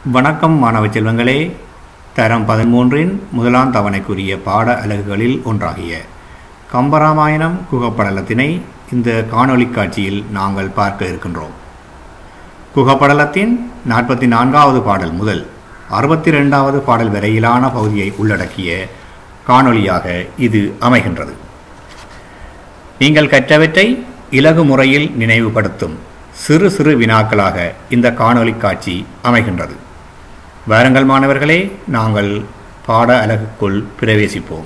வணக்கம் மாணவ செல்வங்களே தரம் பதிமூன்றின் முதலாம் தவணைக்குரிய பாட அலகுகளில் ஒன்றாகிய கம்பராமாயணம் குகப்படலத்தினை இந்த காணொளி காட்சியில் நாங்கள் பார்க்க இருக்கின்றோம் குகப்படலத்தின் நாற்பத்தி நான்காவது பாடல் முதல் அறுபத்தி ரெண்டாவது பாடல் வரையிலான பகுதியை உள்ளடக்கிய காணொளியாக இது அமைகின்றது நீங்கள் கற்றவற்றை இலகு முறையில் நினைவுபடுத்தும் சிறு சிறு வினாக்களாக இந்த காணொளி காட்சி அமைகின்றது வாருங்கள் மாணவர்களே நாங்கள் பாட அலகுக்குள் பிரவேசிப்போம்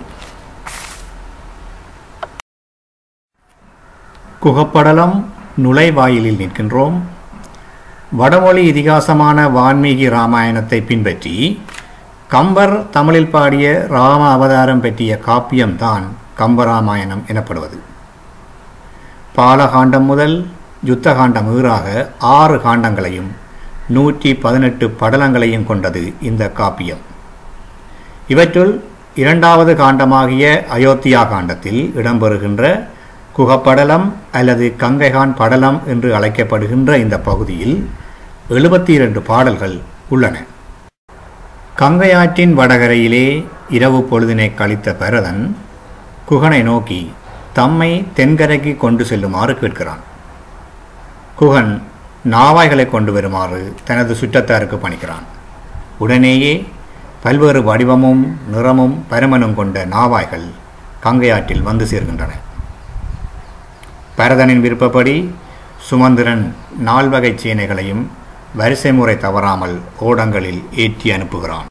குகப்படலம் நுழைவாயிலில் நிற்கின்றோம் வடமொழி இதிகாசமான வான்மீகி ராமாயணத்தை பின்பற்றி கம்பர் தமிழில் பாடிய ராம அவதாரம் பற்றிய காப்பியம்தான் கம்பராமாயணம் எனப்படுவது பாலகாண்டம் முதல் யுத்தகாண்டம் ஈறாக ஆறு காண்டங்களையும் நூற்றி பதினெட்டு படலங்களையும் கொண்டது இந்த காப்பியம் இவற்றுள் இரண்டாவது காண்டமாகிய அயோத்தியா காண்டத்தில் இடம்பெறுகின்ற குகப்படலம் அல்லது கங்கைகான் படலம் என்று அழைக்கப்படுகின்ற இந்த பகுதியில் எழுபத்தி இரண்டு பாடல்கள் உள்ளன கங்கையாற்றின் வடகரையிலே இரவு பொழுதினை கழித்த பரதன் குகனை நோக்கி தம்மை தென்கரைக்கு கொண்டு செல்லுமாறு கேட்கிறான் குகன் நாவாய்களை கொண்டு வருமாறு தனது சுற்றத்தாருக்கு பணிக்கிறான் உடனேயே பல்வேறு வடிவமும் நிறமும் பருமனும் கொண்ட நாவாய்கள் கங்கையாற்றில் வந்து சேர்கின்றன பரதனின் விருப்பப்படி சுமந்திரன் நால்வகை சேனைகளையும் வரிசை முறை தவறாமல் ஓடங்களில் ஏற்றி அனுப்புகிறான்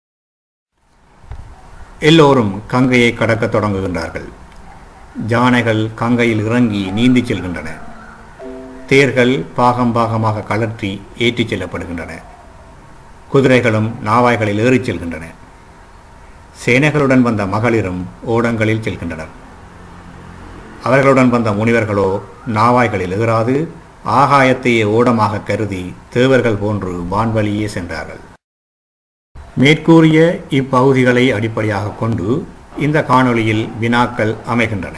எல்லோரும் கங்கையை கடக்கத் தொடங்குகின்றார்கள் ஜானைகள் கங்கையில் இறங்கி நீந்திச் செல்கின்றன தேர்கள் பாகம் பாகமாக கலற்றி ஏற்றிச் செல்லப்படுகின்றன குதிரைகளும் நாவாய்களில் ஏறிச் செல்கின்றன சேனைகளுடன் வந்த மகளிரும் ஓடங்களில் செல்கின்றனர் அவர்களுடன் வந்த முனிவர்களோ நாவாய்களில் ஏறாது ஆகாயத்தையே ஓடமாக கருதி தேவர்கள் போன்று வான்வழியே சென்றார்கள் மேற்கூறிய இப்பகுதிகளை அடிப்படையாக கொண்டு இந்த காணொளியில் வினாக்கள் அமைகின்றன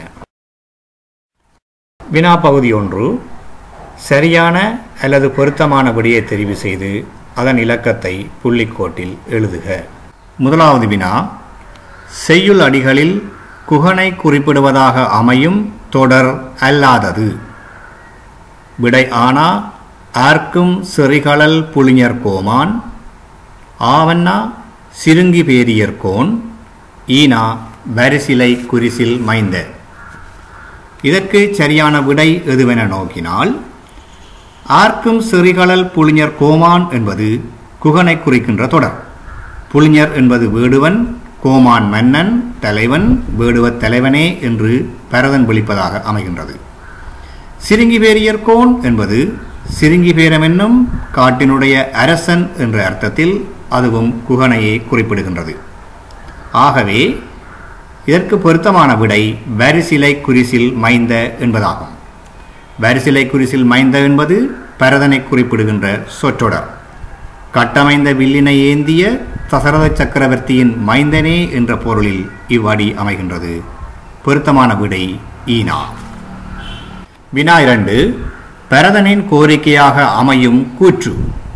வினா பகுதி ஒன்று சரியான அல்லது பொருத்தமான விடையை தெரிவு செய்து அதன் இலக்கத்தை புள்ளிக்கோட்டில் எழுதுக முதலாவது வினா செய்யுள் அடிகளில் குகனை குறிப்பிடுவதாக அமையும் தொடர் அல்லாதது விடை ஆனா ஆர்க்கும் செறிகளல் புளிஞர் கோமான் ஆவண்ணா சிறுங்கி பேரியர்கோன் ஈனா வரிசிலை குறிசில் மைந்த இதற்கு சரியான விடை எதுவென நோக்கினால் ஆர்க்கும் செறிகளல் புளிஞர் கோமான் என்பது குகனை குறிக்கின்ற தொடர் புளிஞர் என்பது வேடுவன் கோமான் மன்னன் தலைவன் வேடுவத் தலைவனே என்று பரதன் விழிப்பதாக அமைகின்றது சிறுங்கி பேரியர்கோன் என்பது சிறுங்கி பேரம் என்னும் காட்டினுடைய அரசன் என்ற அர்த்தத்தில் அதுவும் குகனையே குறிப்பிடுகின்றது ஆகவே இதற்கு பொருத்தமான விடை வரிசிலை குறிசில் மைந்த என்பதாகும் வரிசிலை குறிசில் மைந்த என்பது பரதனை குறிப்பிடுகின்ற சொற்றொடர் கட்டமைந்த வில்லினை ஏந்திய தசரத சக்கரவர்த்தியின் மைந்தனே என்ற பொருளில் இவ்வடி அமைகின்றது பொருத்தமான விடை ஈனா வினா இரண்டு பரதனின் கோரிக்கையாக அமையும் கூற்று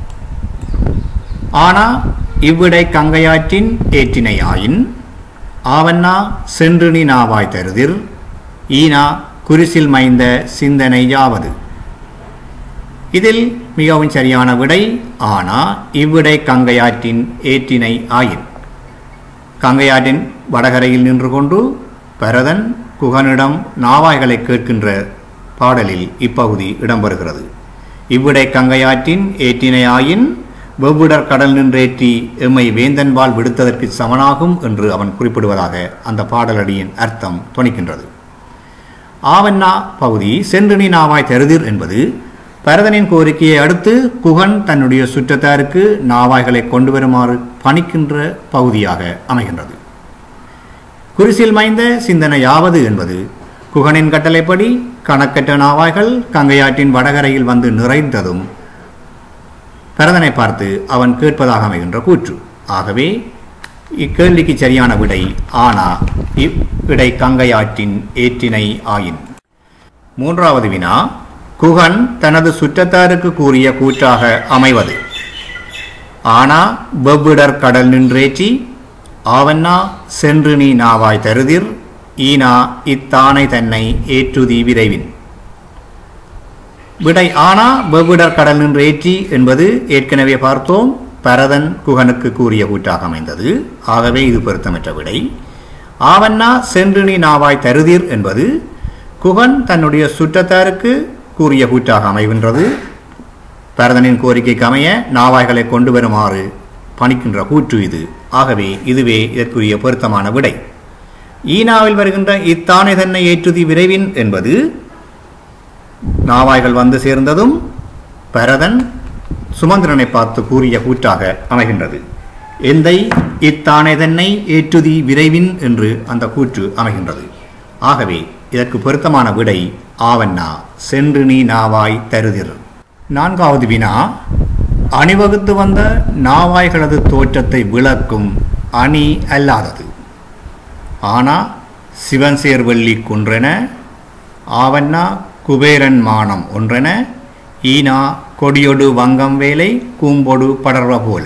ஆனா இவ்விடை கங்கையாற்றின் ஏற்றினையாயின் ஆவண்ணா சென்று நீ நாவாய் தருதிர் ஈனா குரிசில் மைந்த சிந்தனை யாவது இதில் மிகவும் சரியான விடை ஆனா இவ்விடை கங்கையாற்றின் ஏற்றினை ஆயின் கங்கையாற்றின் வடகரையில் நின்று கொண்டு பரதன் குகனிடம் நாவாய்களை கேட்கின்ற பாடலில் இப்பகுதி இடம்பெறுகிறது இவ்விடை கங்கையாற்றின் ஏற்றினை ஆயின் வெவ்விடர் கடல் நின்றேற்றி எம்மை வேந்தன்பால் விடுத்ததற்கு சமனாகும் என்று அவன் குறிப்பிடுவதாக அந்த பாடலடியின் அர்த்தம் துணிக்கின்றது ஆவண்ணா பகுதி சென்று நீ நாவாய் தருதிர் என்பது பரதனின் கோரிக்கையை அடுத்து குகன் தன்னுடைய சுற்றத்தாருக்கு நாவாய்களை கொண்டு வருமாறு பணிக்கின்ற பகுதியாக அமைகின்றது குரிசில் மைந்த சிந்தனையாவது என்பது குகனின் கட்டளைப்படி கணக்கற்ற நாவாய்கள் கங்கையாற்றின் வடகரையில் வந்து நிறைந்ததும் பரதனை பார்த்து அவன் கேட்பதாக அமைகின்ற கூற்று ஆகவே இக்கேள்விக்கு சரியான விடை ஆனா இவ்விடை கங்கையாற்றின் ஏற்றினை ஆயின் மூன்றாவது வினா குகன் தனது சுற்றத்தாருக்கு கூறிய கூற்றாக அமைவது ஆனா வெவ்விடர் கடல் நின்றேற்றி ஆவண்ணா சென்று நீ நாவாய் தருதிர் ஈனா இத்தானை தன்னை ஏற்றுதி விரைவின் விடை ஆனா வெவ்விடர் கடல் நின்று ஏற்றி என்பது ஏற்கனவே பார்த்தோம் பரதன் குகனுக்கு கூறிய கூற்றாக அமைந்தது ஆகவே இது பொருத்தமற்ற விடை ஆவண்ணா சென்று நீ நாவாய் தருதிர் என்பது குகன் தன்னுடைய சுற்றத்தாருக்கு கூறிய கூற்றாக அமைகின்றது பரதனின் கோரிக்கைக்கு அமைய நாவாய்களை கொண்டு வருமாறு பணிக்கின்ற கூற்று இது ஆகவே இதுவே இதற்குரிய பொருத்தமான விடை ஈனாவில் வருகின்ற இத்தானே தன்னை ஏற்றுதி விரைவின் என்பது நாவாய்கள் வந்து சேர்ந்ததும் பரதன் சுமந்திரனை பார்த்து கூறிய கூற்றாக அமைகின்றது எந்தை இத்தானே தன்னை ஏற்றுதி விரைவின் என்று அந்த கூற்று அமைகின்றது ஆகவே இதற்கு பொருத்தமான விடை ஆவண்ணா சென்று நீ நாவாய் தருதிர் நான்காவது வினா அணிவகுத்து வந்த நாவாய்களது தோற்றத்தை விளக்கும் அணி அல்லாதது ஆனா சிவன் சேர்வள்ளி குன்றென ஆவண்ணா குபேரன் மானம் ஒன்றென ஈனா கொடியொடு வங்கம் வேலை கூம்பொடு படர்வ போல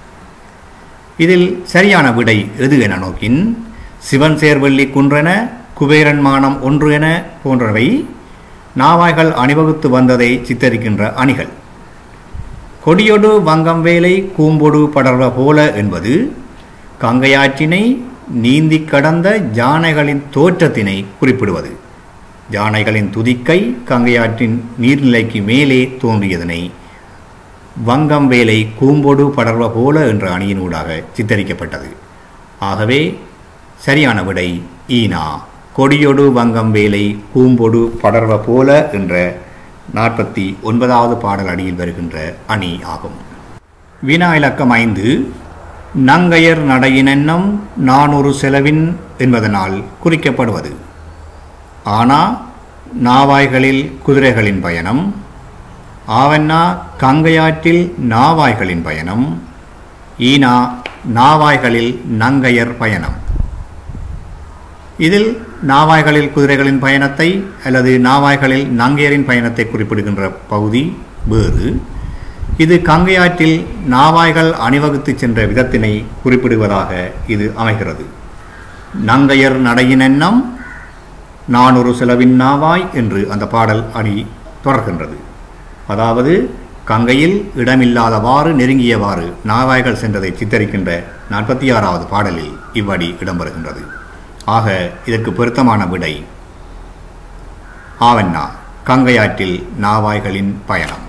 இதில் சரியான விடை எது என நோக்கின் சிவன் சேர்வள்ளி குன்றென குபேரன் மானம் ஒன்று என போன்றவை நாவாய்கள் அணிவகுத்து வந்ததை சித்தரிக்கின்ற அணிகள் கொடியொடு வங்கம் வேலை கூம்பொடு படர்வ போல என்பது கங்கையாற்றினை நீந்தி கடந்த யானைகளின் தோற்றத்தினை குறிப்பிடுவது யானைகளின் துதிக்கை கங்கையாற்றின் நீர்நிலைக்கு மேலே தோன்றியதனை வங்கம் வேலை கூம்பொடு படர்வ போல என்ற அணியினூடாக சித்தரிக்கப்பட்டது ஆகவே சரியான விடை ஈனா கொடியொடு வங்கம் வேலை கூம்பொடு படர்வ போல என்ற நாற்பத்தி ஒன்பதாவது பாடல் அடியில் வருகின்ற அணி ஆகும் வினா இலக்கம் ஐந்து நங்கையர் நடையினென்னம் நானூறு செலவின் என்பதனால் குறிக்கப்படுவது ஆனா நாவாய்களில் குதிரைகளின் பயணம் ஆவண்ணா கங்கையாற்றில் நாவாய்களின் பயணம் ஈனா நாவாய்களில் நங்கையர் பயணம் இதில் நாவாய்களில் குதிரைகளின் பயணத்தை அல்லது நாவாய்களில் நங்கையரின் பயணத்தை குறிப்பிடுகின்ற பகுதி வேறு இது கங்கையாற்றில் நாவாய்கள் அணிவகுத்து சென்ற விதத்தினை குறிப்பிடுவதாக இது அமைகிறது நங்கையர் நடையினென்னம் நானொரு செலவின் நாவாய் என்று அந்த பாடல் அணி தொடர்கின்றது அதாவது கங்கையில் இடமில்லாதவாறு நெருங்கியவாறு நாவாய்கள் சென்றதை சித்தரிக்கின்ற நாற்பத்தி ஆறாவது பாடலில் இவ்வடி இடம்பெறுகின்றது ஆக இதற்கு பொருத்தமான விடை ஆவண்ணா கங்கையாற்றில் நாவாய்களின் பயணம்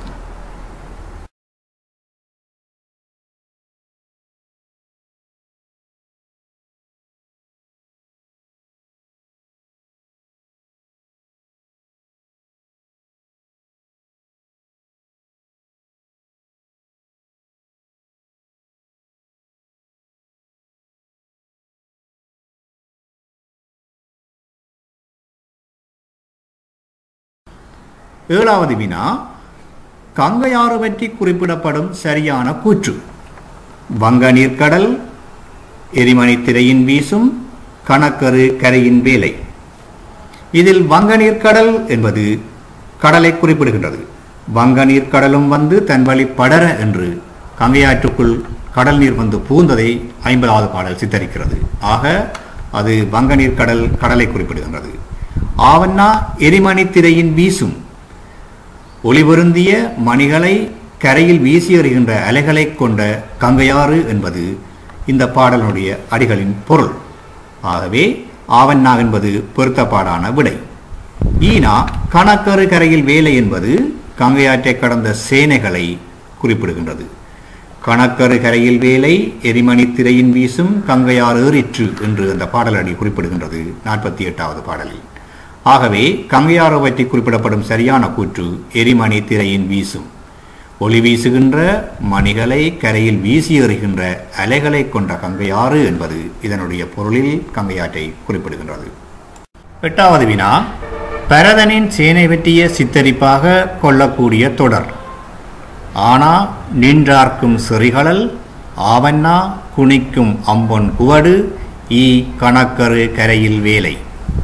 ஏழாவது வினா கங்கையாறு பற்றி குறிப்பிடப்படும் சரியான கூற்று வங்க நீர்க்கடல் எரிமணி திரையின் வீசும் கணக்கரு கரையின் வேலை இதில் வங்க நீர்க்கடல் என்பது கடலை குறிப்பிடுகின்றது வங்க நீர்க்கடலும் வந்து தன் வழி படர என்று கங்கையாற்றுக்குள் கடல் நீர் வந்து பூந்ததை ஐம்பதாவது பாடல் சித்தரிக்கிறது ஆக அது வங்க நீர்க்கடல் கடலை குறிப்பிடுகின்றது ஆவண்ணா எரிமணி திரையின் வீசும் ஒளிபொருந்திய மணிகளை கரையில் வீசி எறிகின்ற அலைகளைக் கொண்ட கங்கையாறு என்பது இந்த பாடலுடைய அடிகளின் பொருள் ஆகவே ஆவண்ணா என்பது பொருத்தப்பாடான விடை ஈனா கணக்கரு கரையில் வேலை என்பது கங்கையாற்றை கடந்த சேனைகளை குறிப்பிடுகின்றது கணக்கரு கரையில் வேலை எரிமணி திரையின் வீசும் கங்கையார் ஏறிற்று என்று அந்த பாடலடி குறிப்பிடுகின்றது நாற்பத்தி எட்டாவது பாடலில் ஆகவே கங்கையாறு பற்றி குறிப்பிடப்படும் சரியான கூற்று எரிமணி திரையின் வீசும் ஒளி வீசுகின்ற மணிகளை கரையில் வீசி எறிகின்ற அலைகளை கொண்ட கங்கையாறு என்பது இதனுடைய பொருளில் கங்கையாற்றை குறிப்பிடுகின்றது எட்டாவது வினா பரதனின் சேனை வெட்டிய சித்தரிப்பாக கொள்ளக்கூடிய தொடர் ஆனா நின்றார்க்கும் செறிகளல் ஆவண்ணா குனிக்கும் அம்பொன் குவடு ஈ கணக்கரு கரையில் வேலை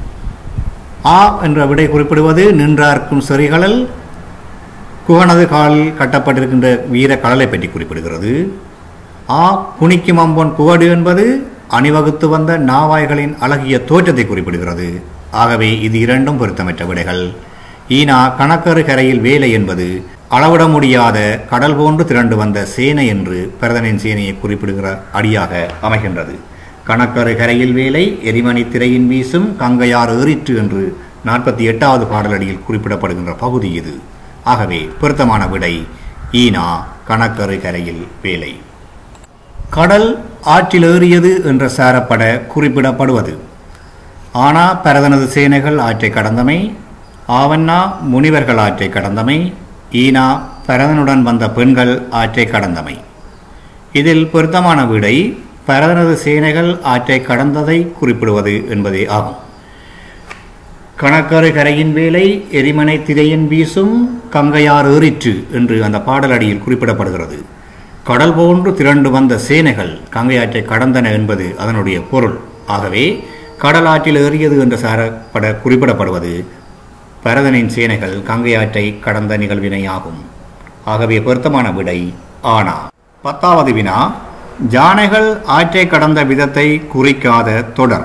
ஆ என்ற விடை குறிப்பிடுவது நின்றார்க்கும் செறிகளல் குகனது காலில் கட்டப்பட்டிருக்கின்ற வீர கடலை பற்றி குறிப்பிடுகிறது ஆ குனிக்கும் அம்பொன் புகடு என்பது அணிவகுத்து வந்த நாவாய்களின் அழகிய தோற்றத்தை குறிப்பிடுகிறது ஆகவே இது இரண்டும் பொருத்தமற்ற விடைகள் ஈனா கணக்கரு கரையில் வேலை என்பது அளவிட முடியாத கடல் போன்று திரண்டு வந்த சேனை என்று பிரதனின் சேனையை குறிப்பிடுகிற அடியாக அமைகின்றது கணக்கரு கரையில் வேலை எரிமணி திரையின் வீசும் கங்கையார் ஏறிற்று என்று நாற்பத்தி எட்டாவது பாடலடியில் குறிப்பிடப்படுகின்ற பகுதி இது ஆகவே பொருத்தமான விடை ஈனா கணக்கரு கரையில் வேலை கடல் ஆற்றில் ஏறியது என்ற சாரப்பட குறிப்பிடப்படுவது ஆனா பரதனது சேனைகள் ஆற்றை கடந்தமை ஆவண்ணா முனிவர்கள் ஆற்றை கடந்தமை ஈனா பரதனுடன் வந்த பெண்கள் ஆற்றை கடந்தமை இதில் பொருத்தமான விடை பரதனது சேனைகள் ஆற்றை கடந்ததை குறிப்பிடுவது என்பதே ஆகும் கணக்கரு கரையின் வேலை எரிமனை திரையின் வீசும் கங்கையார் ஏறிற்று என்று அந்த பாடலடியில் குறிப்பிடப்படுகிறது கடல் போன்று திரண்டு வந்த சேனைகள் கங்கையாற்றை கடந்தன என்பது அதனுடைய பொருள் ஆகவே கடல் ஆற்றில் ஏறியது என்று சாரப்பட குறிப்பிடப்படுவது பரதனின் சேனைகள் கங்கையாற்றை கடந்த நிகழ்வினை ஆகும் ஆகவே பொருத்தமான விடை ஆனா பத்தாவது வினா ஜானைகள் ஆற்றை கடந்த விதத்தை குறிக்காத தொடர்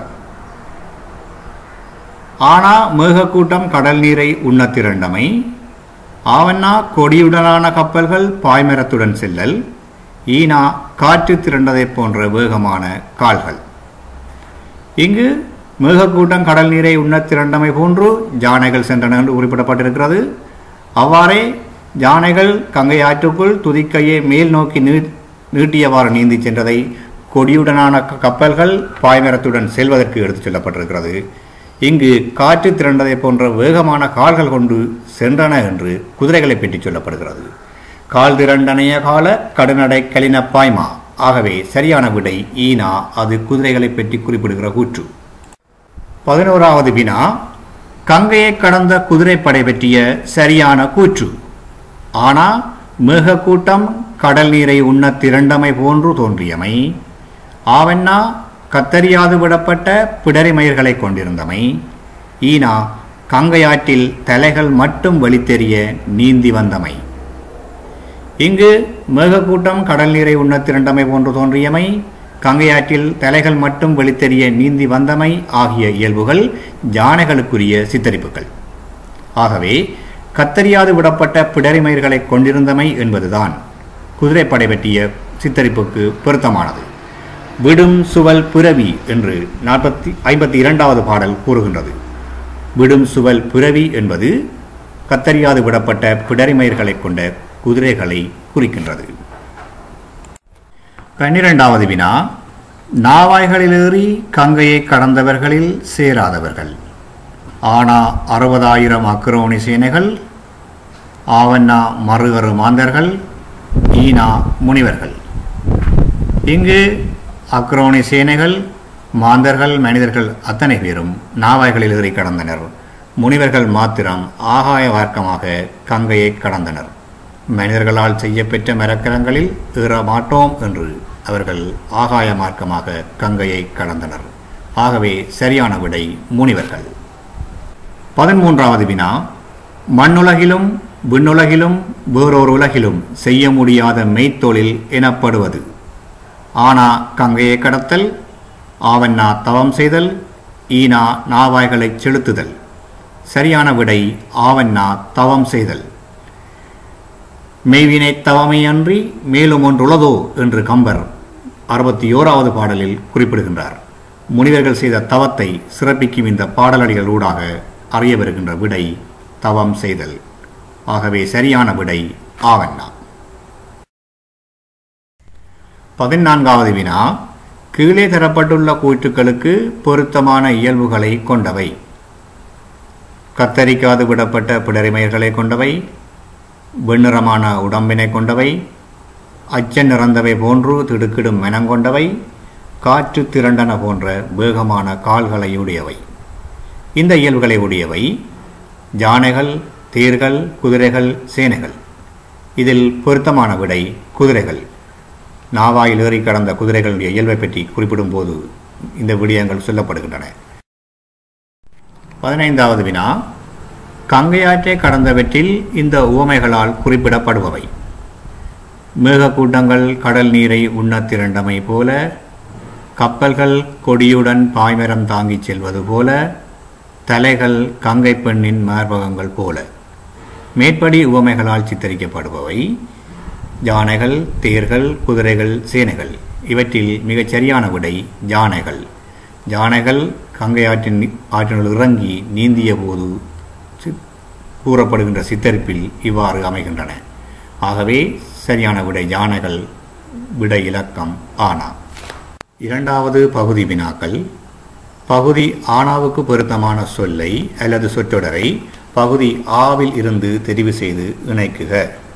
ஆனா மேகக்கூட்டம் கடல் நீரை உண்ணத் திரண்டமை ஆவண்ணா கொடியுடனான கப்பல்கள் பாய்மரத்துடன் செல்லல் ஈனா காற்று திரண்டதைப் போன்ற வேகமான கால்கள் இங்கு மேகக்கூட்டம் கடல் நீரை உண்ணத் திரண்டமை போன்று ஜானைகள் சென்றன என்று குறிப்பிடப்பட்டிருக்கிறது அவ்வாறே ஜானைகள் கங்கை ஆற்றுக்குள் துதிக்கையை மேல் நோக்கி நீ நீட்டியவாறு நீந்தி சென்றதை கொடியுடனான க- கப்பல்கள் பாய்மரத்துடன் செல்வதற்கு எடுத்துச் செல்லப்பட்டிருக்கிறது இங்கு காற்று திரண்டதை போன்ற வேகமான கால்கள் கொண்டு சென்றன என்று குதிரைகளை பற்றி சொல்லப்படுகிறது கால் திரண்டனைய கால கடுநடை கலின பாய்மா ஆகவே சரியான விடை ஈனா அது குதிரைகளை பற்றி குறிப்பிடுகிற கூற்று பதினோராவது வினா கங்கையை கடந்த குதிரைப்படை பற்றிய சரியான கூற்று ஆனா மேகக்கூட்டம் கடல் நீரை உண்ணத் திரண்டமை போன்று தோன்றியமை ஆவண்ணா கத்தரியாது விடப்பட்ட பிடரி மயிர்களை கொண்டிருந்தமை ஈனா கங்கையாற்றில் தலைகள் மட்டும் வெளித்தெரிய நீந்தி வந்தமை இங்கு மேகக்கூட்டம் கடல் நீரை உண்ணத் திரண்டமை போன்று தோன்றியமை கங்கையாற்றில் தலைகள் மட்டும் வெளித்தெரிய நீந்தி வந்தமை ஆகிய இயல்புகள் யானைகளுக்குரிய சித்தரிப்புகள் ஆகவே கத்தரியாது விடப்பட்ட பிடரிமயிர்களை கொண்டிருந்தமை என்பதுதான் குதிரைப்படை பற்றிய சித்தரிப்புக்கு பொருத்தமானது விடும் சுவல் புரவி என்று நாற்பத்தி ஐம்பத்தி இரண்டாவது பாடல் கூறுகின்றது விடும் சுவல் புரவி என்பது கத்தரியாது விடப்பட்ட பிடரிமயிர்களை கொண்ட குதிரைகளை குறிக்கின்றது பன்னிரெண்டாவது வினா நாவாய்களிலேறி கங்கையை கடந்தவர்களில் சேராதவர்கள் ஆனா அறுபதாயிரம் அக்ரோனி சேனைகள் ஆவண்ணா மறுகரு மாந்தர்கள் ஈனா முனிவர்கள் இங்கு அக்ரோனி சேனைகள் மாந்தர்கள் மனிதர்கள் அத்தனை பேரும் நாவாய்களில் ஏறி கடந்தனர் முனிவர்கள் மாத்திரம் ஆகாய வார்க்கமாக கங்கையை கடந்தனர் மனிதர்களால் செய்யப்பெற்ற மரக்கலங்களில் ஏற மாட்டோம் என்று அவர்கள் ஆகாய மார்க்கமாக கங்கையை கடந்தனர் ஆகவே சரியான விடை முனிவர்கள் பதிமூன்றாவது வினா மண்ணுலகிலும் விண்ணுலகிலும் வேறொரு உலகிலும் செய்ய முடியாத மெய்த்தொழில் எனப்படுவது ஆனா கங்கையை கடத்தல் ஆவண்ணா தவம் செய்தல் ஈனா நாவாய்களைச் செலுத்துதல் சரியான விடை ஆவண்ணா தவம் செய்தல் மெய்வினை தவமை அன்றி மேலும் ஒன்றுள்ளதோ என்று கம்பர் அறுபத்தி ஓராவது பாடலில் குறிப்பிடுகின்றார் முனிவர்கள் செய்த தவத்தை சிறப்பிக்கும் இந்த பாடலடிகள் ஊடாக அறிய வருகின்ற விடை தவம் செய்தல் ஆகவே சரியான விடை ஆவண்ணா பதினான்காவது வினா கீழே தரப்பட்டுள்ள கூற்றுக்களுக்கு பொருத்தமான இயல்புகளை கொண்டவை கத்தரிக்காது விடப்பட்ட பிடரிமையர்களை கொண்டவை வெண்ணிறமான உடம்பினை கொண்டவை அச்சம் நிறந்தவை போன்று திடுக்கிடும் மனங்கொண்டவை காற்று திரண்டன போன்ற வேகமான கால்களை உடையவை இந்த இயல்புகளை உடையவை யானைகள் தேர்கள் குதிரைகள் சேனைகள் இதில் பொருத்தமான விடை குதிரைகள் நாவாயில் ஏறி கடந்த குதிரைகளுடைய இயல்பை பற்றி குறிப்பிடும்போது இந்த விடயங்கள் சொல்லப்படுகின்றன பதினைந்தாவது வினா கங்கையாற்றை கடந்தவற்றில் இந்த உவமைகளால் குறிப்பிடப்படுபவை மேகக்கூட்டங்கள் கடல் நீரை உண்ணத் திரண்டமை போல கப்பல்கள் கொடியுடன் பாய்மரம் தாங்கிச் செல்வது போல தலைகள் கங்கை பெண்ணின் மார்பகங்கள் போல மேற்படி உவமைகளால் சித்தரிக்கப்படுபவை யானைகள் தேர்கள் குதிரைகள் சேனைகள் இவற்றில் மிகச் சரியான விடை யானைகள் யானைகள் கங்கை ஆற்றின் ஆற்றினுள் இறங்கி நீந்திய போது சி- கூறப்படுகின்ற சித்தரிப்பில் இவ்வாறு அமைகின்றன ஆகவே சரியான விடை யானைகள் விடை இலக்கம் ஆனா இரண்டாவது பகுதி வினாக்கள் பகுதி ஆனாவுக்கு பொருத்தமான சொல்லை அல்லது சொற்றொடரை பகுதி ஆவில் இருந்து தெரிவு செய்து இணைக்குக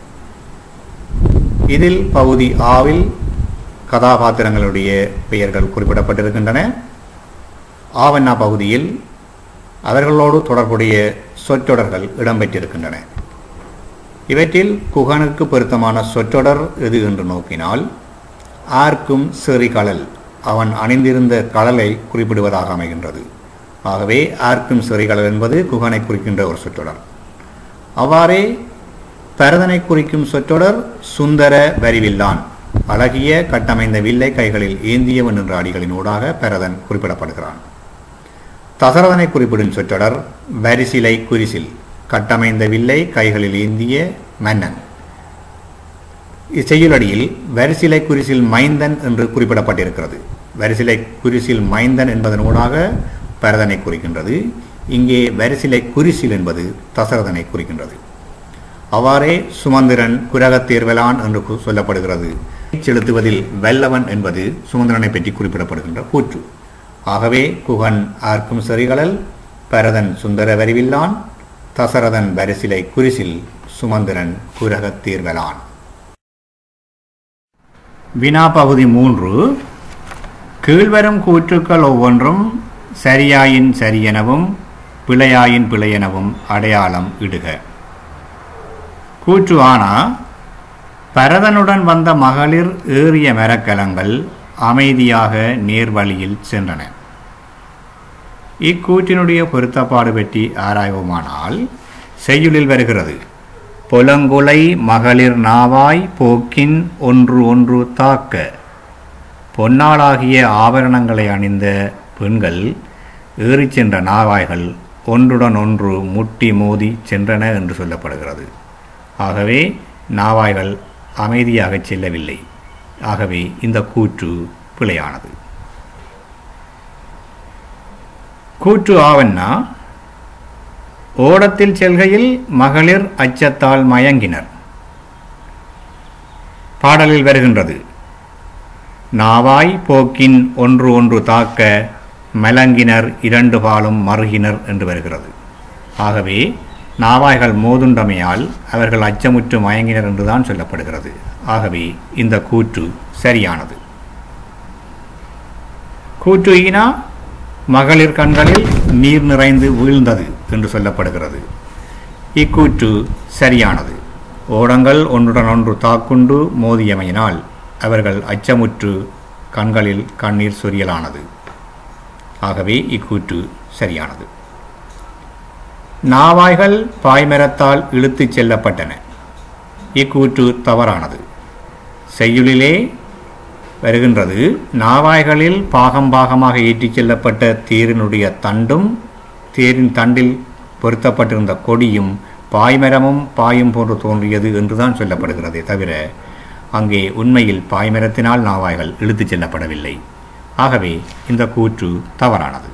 இதில் பகுதி ஆவில் கதாபாத்திரங்களுடைய பெயர்கள் குறிப்பிடப்பட்டிருக்கின்றன ஆவண்ணா பகுதியில் அவர்களோடு தொடர்புடைய சொற்றொடர்கள் இடம்பெற்றிருக்கின்றன இவற்றில் குகனுக்கு பொருத்தமான சொற்றொடர் எது என்று நோக்கினால் ஆர்க்கும் செறிகழல் அவன் அணிந்திருந்த கழலை குறிப்பிடுவதாக அமைகின்றது ஆகவே ஆர்க்கும் செறிகழல் என்பது குகனை குறிக்கின்ற ஒரு சொற்றொடர் அவ்வாறே பரதனை குறிக்கும் சொற்றொடர் சுந்தர வரிவில்லான் அழகிய கட்டமைந்த வில்லை கைகளில் ஏந்தியவன் என்ற அடிகளின் ஊடாக பரதன் குறிப்பிடப்படுகிறான் தசரதனை குறிப்பிடும் சொற்றொடர் வரிசிலை குரிசில் கட்டமைந்த வில்லை கைகளில் ஏந்திய மன்னன் இச்செய்யுளடியில் வரிசிலை குரிசில் மைந்தன் என்று குறிப்பிடப்பட்டிருக்கிறது வரிசிலை குரிசில் மைந்தன் என்பதன் ஊடாக பரதனை குறிக்கின்றது இங்கே வரிசிலை குரிசில் என்பது தசரதனை குறிக்கின்றது அவ்வாறே சுமந்திரன் குரகத்தேர்வலான் என்று கு- சொல்லப்படுகிறது செலுத்துவதில் வல்லவன் என்பது சுமந்திரனை பற்றி குறிப்பிடப்படுகின்ற கூற்று ஆகவே குகன் ஆர்க்கும் செறிகளல் பரதன் சுந்தர வரிவில்லான் தசரதன் வரிசிலை குரிசில் சுமந்திரன் குரகத்தீர்வலான் வினா பகுதி மூன்று கீழ்வரும் கூற்றுக்கள் ஒவ்வொன்றும் சரியாயின் சரியெனவும் பிழையாயின் பிழையெனவும் அடையாளம் இடுக கூற்று ஆனா பரதனுடன் வந்த மகளிர் ஏறிய மரக்கலங்கள் அமைதியாக நேர்வழியில் சென்றன இக்கூற்றினுடைய பொருத்தப்பாடு பற்றி ஆராய்வோமானால் செய்யுளில் வருகிறது புலங்குலை மகளிர் நாவாய் போக்கின் ஒன்று ஒன்று தாக்க பொன்னாளாகிய ஆபரணங்களை அணிந்த பெண்கள் ஏறிச் சென்ற நாவாய்கள் ஒன்றுடன் ஒன்று முட்டி மோதி சென்றன என்று சொல்லப்படுகிறது ஆகவே நாவாய்கள் அமைதியாகச் செல்லவில்லை ஆகவே இந்த கூற்று பிழையானது கூற்று ஆவண்ணா ஓடத்தில் செல்கையில் மகளிர் அச்சத்தால் மயங்கினர் பாடலில் வருகின்றது நாவாய் போக்கின் ஒன்று ஒன்று தாக்க மலங்கினர் இரண்டு பாலும் மறுகினர் என்று வருகிறது ஆகவே நாவாய்கள் மோதுண்டமையால் அவர்கள் அச்சமுற்று மயங்கினர் என்றுதான் சொல்லப்படுகிறது ஆகவே இந்த கூற்று சரியானது கூற்று ஈனா மகளிர் கண்களில் நீர் நிறைந்து வீழ்ந்தது என்று சொல்லப்படுகிறது இக்கூற்று சரியானது ஓடங்கள் ஒன்றுடன் ஒன்று தாக்குண்டு மோதியமையினால் அவர்கள் அச்சமுற்று கண்களில் கண்ணீர் சொரியலானது ஆகவே இக்கூற்று சரியானது நாவாய்கள் பாய்மரத்தால் இழுத்துச் செல்லப்பட்டன இக்கூற்று தவறானது செய்யுளிலே வருகின்றது நாவாய்களில் பாகம் பாகமாக ஏற்றிச் செல்லப்பட்ட தேரினுடைய தண்டும் தேரின் தண்டில் பொருத்தப்பட்டிருந்த கொடியும் பாய்மரமும் பாயும் போன்று தோன்றியது என்றுதான் சொல்லப்படுகிறதே தவிர அங்கே உண்மையில் பாய்மரத்தினால் நாவாய்கள் இழுத்துச் செல்லப்படவில்லை ஆகவே இந்த கூற்று தவறானது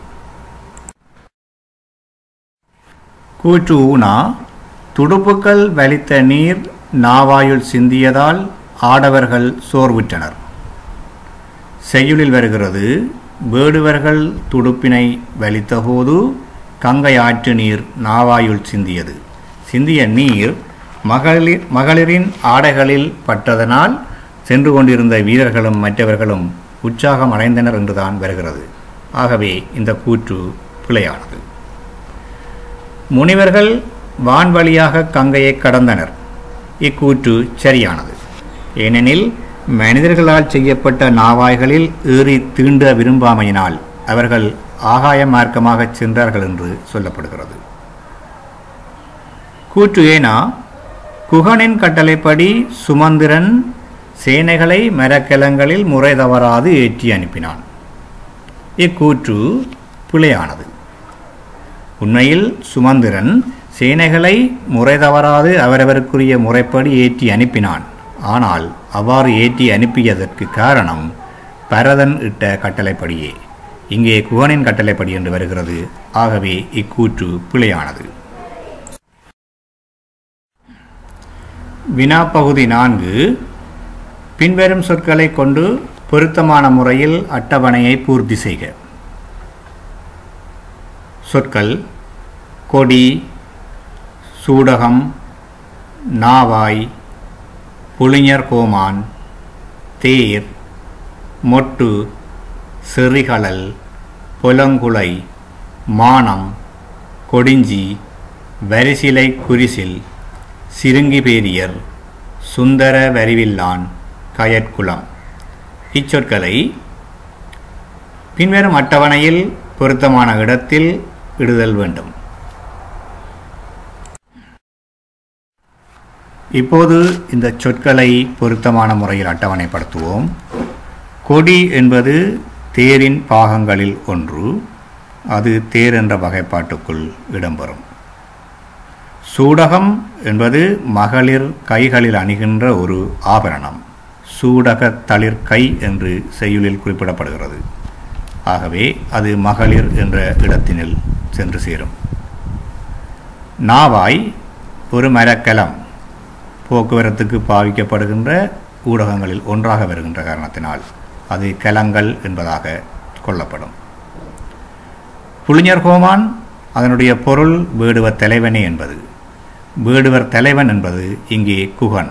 கூற்று ஊனா துடுப்புக்கள் வலித்த நீர் நாவாயுள் சிந்தியதால் ஆடவர்கள் சோர்வுற்றனர் செய்யுளில் வருகிறது வேடுவர்கள் துடுப்பினை வலித்தபோது கங்கை ஆற்று நீர் நாவாயுள் சிந்தியது சிந்திய நீர் மகளிர் மகளிரின் ஆடைகளில் பட்டதனால் சென்று கொண்டிருந்த வீரர்களும் மற்றவர்களும் உற்சாகம் அடைந்தனர் என்றுதான் வருகிறது ஆகவே இந்த கூற்று பிழையானது முனிவர்கள் வான்வழியாக கங்கையை கடந்தனர் இக்கூற்று சரியானது ஏனெனில் மனிதர்களால் செய்யப்பட்ட நாவாய்களில் ஏறி தீண்ட விரும்பாமையினால் அவர்கள் ஆகாய மார்க்கமாகச் சென்றார்கள் என்று சொல்லப்படுகிறது கூற்று ஏனா குகனின் கட்டளைப்படி சுமந்திரன் சேனைகளை மரக்கலங்களில் முறை தவறாது ஏற்றி அனுப்பினான் இக்கூற்று பிழையானது உண்மையில் சுமந்திரன் சேனைகளை முறை தவறாது அவரவருக்குரிய முறைப்படி ஏற்றி அனுப்பினான் ஆனால் அவ்வாறு ஏற்றி அனுப்பியதற்கு காரணம் பரதன் இட்ட கட்டளைப்படியே இங்கே குகனின் கட்டளைப்படி என்று வருகிறது ஆகவே இக்கூற்று பிழையானது வினா பகுதி நான்கு பின்வரும் சொற்களை கொண்டு பொருத்தமான முறையில் அட்டவணையை பூர்த்தி செய்க சொற்கள் கொடி சூடகம் நாவாய் புளிஞர் கோமான் தேர் மொட்டு செறிகளல் புலங்குலை மானம் கொடிஞ்சி வரிசிலை குறிசில் சிறுங்கிபேரியர் சுந்தர வரிவில்லான் கயற்குளம் இச்சொற்களை பின்வரும் அட்டவணையில் பொருத்தமான இடத்தில் இடுதல் வேண்டும் இப்போது இந்த சொற்களை பொருத்தமான முறையில் அட்டவணைப்படுத்துவோம் கொடி என்பது தேரின் பாகங்களில் ஒன்று அது தேர் என்ற வகைப்பாட்டுக்குள் இடம்பெறும் சூடகம் என்பது மகளிர் கைகளில் அணிகின்ற ஒரு ஆபரணம் சூடக தளிர் கை என்று செய்யுளில் குறிப்பிடப்படுகிறது ஆகவே அது மகளிர் என்ற இடத்தினில் சென்று சேரும் நாவாய் ஒரு மரக்கலம் போக்குவரத்துக்கு பாவிக்கப்படுகின்ற ஊடகங்களில் ஒன்றாக வருகின்ற காரணத்தினால் அது கலங்கள் என்பதாக கொள்ளப்படும் புளிஞர் கோமான் அதனுடைய பொருள் வேடுவர் தலைவனே என்பது வேடுவர் தலைவன் என்பது இங்கே குகன்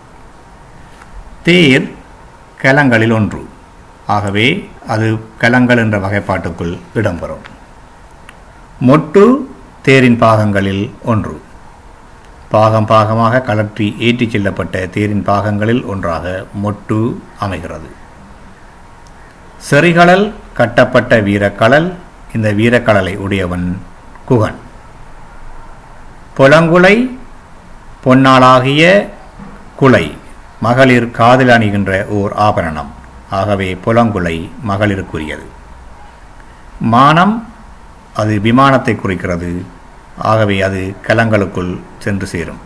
தேர் கலங்களில் ஒன்று ஆகவே அது கலங்கள் என்ற வகைப்பாட்டுக்குள் இடம்பெறும் மொட்டு தேரின் பாகங்களில் ஒன்று பாகம் பாகமாக கலற்றி ஏற்றிச் செல்லப்பட்ட தேரின் பாகங்களில் ஒன்றாக மொட்டு அமைகிறது செறிகளல் கட்டப்பட்ட வீரக்கழல் இந்த வீரக்கழலை உடையவன் குகன் புலங்குலை பொன்னாளாகிய குலை மகளிர் காதில் அணிகின்ற ஓர் ஆபரணம் ஆகவே புலங்குலை மகளிருக்குரியது மானம் அது விமானத்தை குறிக்கிறது ஆகவே அது கலங்களுக்குள் சென்று சேரும்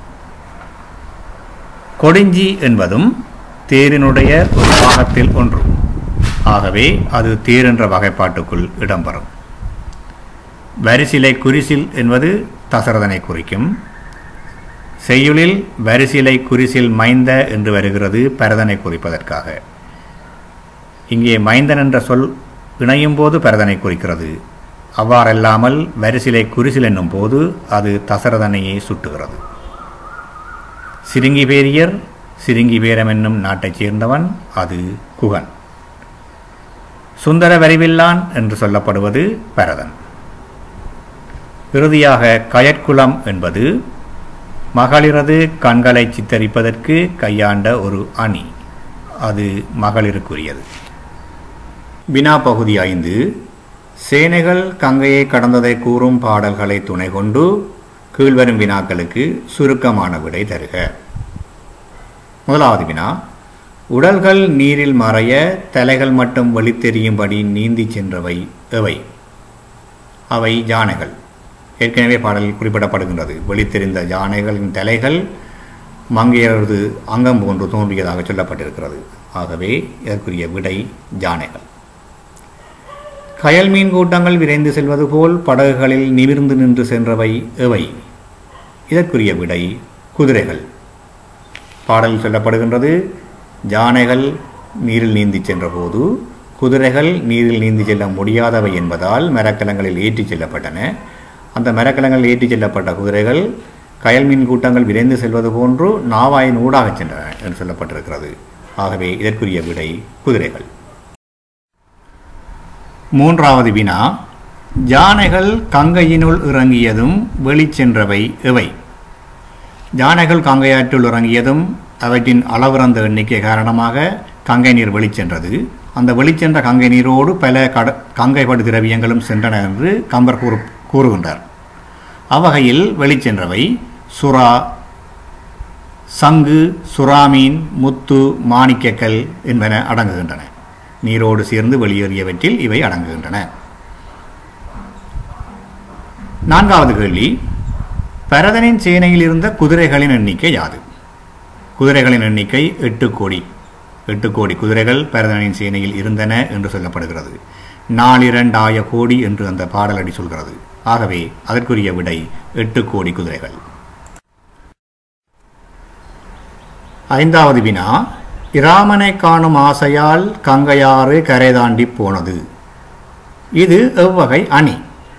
கொடிஞ்சி என்பதும் தேரினுடைய ஒரு பாகத்தில் ஒன்று ஆகவே அது தேர் என்ற வகைப்பாட்டுக்குள் இடம்பெறும் வரிசிலை குறிசில் என்பது தசரதனை குறிக்கும் செய்யுளில் வரிசிலை குறிசில் மைந்த என்று வருகிறது பரதனை குறிப்பதற்காக இங்கே மைந்தன் என்ற சொல் இணையும் போது பரதனை குறிக்கிறது அவ்வாறல்லாமல் வரிசிலை குறிசில் என்னும் போது அது தசரதனையே சுட்டுகிறது சிருங்கிபேரியர் சிருங்கிபேரம் என்னும் நாட்டைச் சேர்ந்தவன் அது குகன் சுந்தர வரிவில்லான் என்று சொல்லப்படுவது பரதன் இறுதியாக கயற்குளம் என்பது மகளிரது கண்களை சித்தரிப்பதற்கு கையாண்ட ஒரு அணி அது மகளிருக்குரியது வினா பகுதி ஐந்து சேனைகள் கங்கையை கடந்ததை கூறும் பாடல்களை துணை கொண்டு கீழ்வரும் வினாக்களுக்கு சுருக்கமான விடை தருக முதலாவது வினா உடல்கள் நீரில் மறைய தலைகள் மட்டும் வெளித்தெரியும்படி நீந்தி சென்றவை எவை அவை யானைகள் ஏற்கனவே பாடலில் குறிப்பிடப்படுகின்றது வெளித்தெரிந்த யானைகளின் தலைகள் மங்கையரது அங்கம் போன்று தோன்றியதாக சொல்லப்பட்டிருக்கிறது ஆகவே இதற்குரிய விடை யானைகள் கயல் மீன் கூட்டங்கள் விரைந்து செல்வது போல் படகுகளில் நிமிர்ந்து நின்று சென்றவை எவை இதற்குரிய விடை குதிரைகள் பாடலில் சொல்லப்படுகின்றது யானைகள் நீரில் நீந்தி சென்றபோது குதிரைகள் நீரில் நீந்தி செல்ல முடியாதவை என்பதால் மரக்கலங்களில் ஏற்றிச் செல்லப்பட்டன அந்த மரக்கலங்களில் ஏற்றிச் செல்லப்பட்ட குதிரைகள் கயல் மீன் கூட்டங்கள் விரைந்து செல்வது போன்று நாவாயின் ஊடாக சென்றன என்று சொல்லப்பட்டிருக்கிறது ஆகவே இதற்குரிய விடை குதிரைகள் மூன்றாவது வினா யானைகள் கங்கையினுள் இறங்கியதும் வெளிச்சென்றவை எவை யானைகள் கங்கையாற்றுள் இறங்கியதும் அவற்றின் அளவிறந்த எண்ணிக்கை காரணமாக கங்கை நீர் வெளிச்சென்றது அந்த வெளிச்சென்ற கங்கை நீரோடு பல கட கங்கைப்படு திரவியங்களும் சென்றன என்று கம்பர் கூறு கூறுகின்றார் அவ்வகையில் வெளிச்சென்றவை சுறா சங்கு சுறாமீன் முத்து மாணிக்கக்கல் என்பன அடங்குகின்றன நீரோடு சேர்ந்து வெளியேறியவற்றில் இவை அடங்குகின்றன நான்காவது கேள்வி பரதனின் சேனையில் இருந்த குதிரைகளின் எண்ணிக்கை யாது குதிரைகளின் எண்ணிக்கை எட்டு கோடி எட்டு கோடி குதிரைகள் பரதனின் சேனையில் இருந்தன என்று சொல்லப்படுகிறது நாலிரண்டாய கோடி என்று அந்த பாடலடி சொல்கிறது ஆகவே அதற்குரிய விடை எட்டு கோடி குதிரைகள் ஐந்தாவது வினா இராமனை காணும் ஆசையால் கங்கையாறு கரை தாண்டி போனது இது எவ்வகை அணி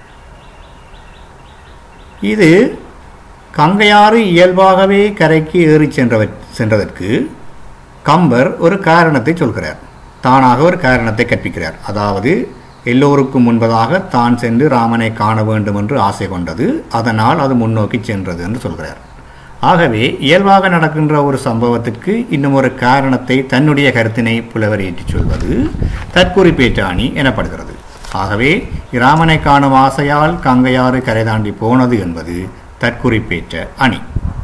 இது கங்கையாறு இயல்பாகவே கரைக்கு ஏறிச் சென்றவ சென்றதற்கு கம்பர் ஒரு காரணத்தை சொல்கிறார் தானாக ஒரு காரணத்தை கற்பிக்கிறார் அதாவது எல்லோருக்கும் முன்பதாக தான் சென்று ராமனை காண வேண்டும் என்று ஆசை கொண்டது அதனால் அது முன்னோக்கி சென்றது என்று சொல்கிறார் ஆகவே இயல்பாக நடக்கின்ற ஒரு சம்பவத்திற்கு இன்னும் ஒரு காரணத்தை தன்னுடைய கருத்தினை புலவர் ஏற்றிச் சொல்வது தற்குறிப்பேற்ற அணி எனப்படுகிறது ஆகவே இராமனை காணும் ஆசையால் கங்கையாறு கரை தாண்டி போனது என்பது தற்குறிப்பேற்ற அணி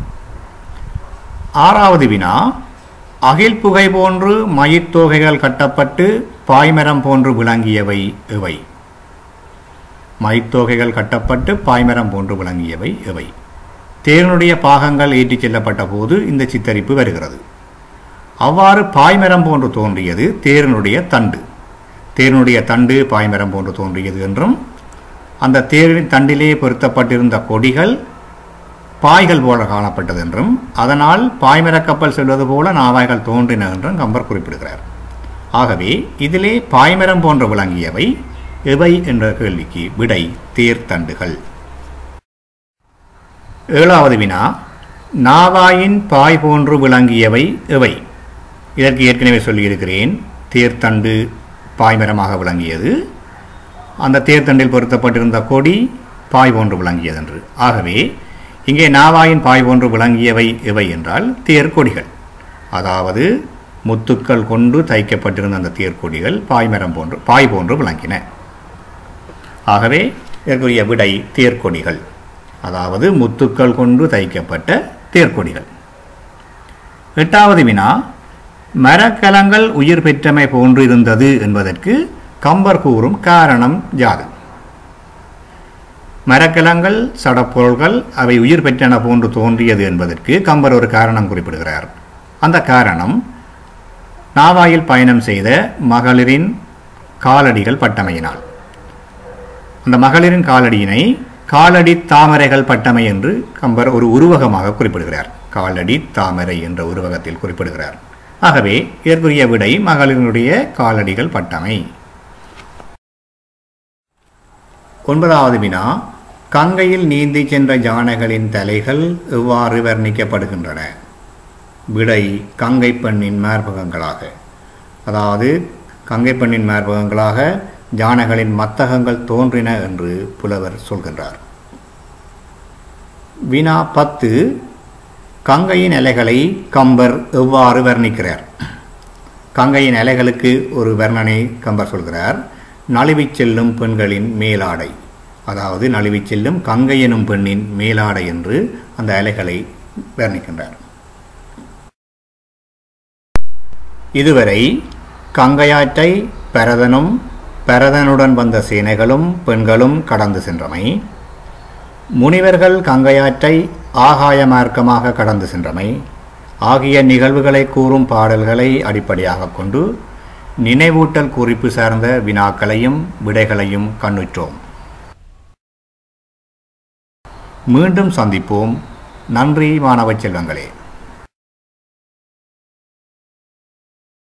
ஆறாவது வினா அகில் புகை போன்று மயிர்த்தோகைகள் கட்டப்பட்டு பாய்மரம் போன்று விளங்கியவை எவை மயிர்த்தோகைகள் கட்டப்பட்டு பாய்மரம் போன்று விளங்கியவை எவை தேரனுடைய பாகங்கள் ஏற்றிச் செல்லப்பட்ட போது இந்த சித்தரிப்பு வருகிறது அவ்வாறு பாய்மரம் போன்று தோன்றியது தேரனுடைய தண்டு தேரனுடைய தண்டு பாய்மரம் போன்று தோன்றியது என்றும் அந்த தேரின் தண்டிலே பொருத்தப்பட்டிருந்த கொடிகள் பாய்கள் போல காணப்பட்டது என்றும் அதனால் பாய்மரக் கப்பல் செல்வது போல நாவாய்கள் தோன்றின என்றும் கம்பர் குறிப்பிடுகிறார் ஆகவே இதிலே பாய்மரம் போன்று விளங்கியவை எவை என்ற கேள்விக்கு விடை தேர்தண்டுகள் ஏழாவது வினா நாவாயின் பாய் போன்று விளங்கியவை எவை இதற்கு ஏற்கனவே சொல்லியிருக்கிறேன் தேர்தண்டு பாய்மரமாக விளங்கியது அந்த தேர்தண்டில் பொருத்தப்பட்டிருந்த கொடி பாய் போன்று விளங்கியது என்று ஆகவே இங்கே நாவாயின் பாய் போன்று விளங்கியவை எவை என்றால் தேர்கொடிகள் அதாவது முத்துக்கள் கொண்டு தைக்கப்பட்டிருந்த அந்த தேர்கொடிகள் பாய்மரம் போன்று பாய் போன்று விளங்கின ஆகவே இதற்குரிய விடை தேர்கொடிகள் அதாவது முத்துக்கள் கொண்டு தைக்கப்பட்ட தேர்கொடிகள் எட்டாவது வினா மரக்கலங்கள் உயிர் பெற்றமை போன்று இருந்தது என்பதற்கு கம்பர் கூறும் காரணம் யாது மரக்கலங்கள் சடப்பொருள்கள் அவை உயிர் பெற்றன போன்று தோன்றியது என்பதற்கு கம்பர் ஒரு காரணம் குறிப்பிடுகிறார் அந்த காரணம் நாவாயில் பயணம் செய்த மகளிரின் காலடிகள் பட்டமையினால் அந்த மகளிரின் காலடியினை காலடி தாமரைகள் பட்டமை என்று கம்பர் ஒரு உருவகமாக குறிப்பிடுகிறார் காலடி தாமரை என்ற உருவகத்தில் குறிப்பிடுகிறார் ஆகவே இதற்குரிய விடை மகளிரினுடைய காலடிகள் பட்டமை ஒன்பதாவது வினா கங்கையில் நீந்தி சென்ற யானைகளின் தலைகள் எவ்வாறு வர்ணிக்கப்படுகின்றன விடை கங்கை பெண்ணின் மார்பகங்களாக அதாவது கங்கை பெண்ணின் மார்பகங்களாக யானைகளின் மத்தகங்கள் தோன்றின என்று புலவர் சொல்கின்றார் வினா பத்து கங்கையின் இலைகளை கம்பர் எவ்வாறு வர்ணிக்கிறார் கங்கையின் இலைகளுக்கு ஒரு வர்ணனை கம்பர் சொல்கிறார் நழுவிச் செல்லும் பெண்களின் மேலாடை அதாவது நழுவிச் செல்லும் கங்கை எனும் பெண்ணின் மேலாடை என்று அந்த இலைகளை வர்ணிக்கின்றார் இதுவரை கங்கையாற்றை பரதனும் பரதனுடன் வந்த சேனைகளும் பெண்களும் கடந்து சென்றமை முனிவர்கள் கங்கையாற்றை ஆகாய மார்க்கமாக கடந்து சென்றமை ஆகிய நிகழ்வுகளை கூறும் பாடல்களை அடிப்படையாக கொண்டு நினைவூட்டல் குறிப்பு சார்ந்த வினாக்களையும் விடைகளையும் கண்ணுற்றோம் மீண்டும் சந்திப்போம் நன்றி மாணவ செல்வங்களே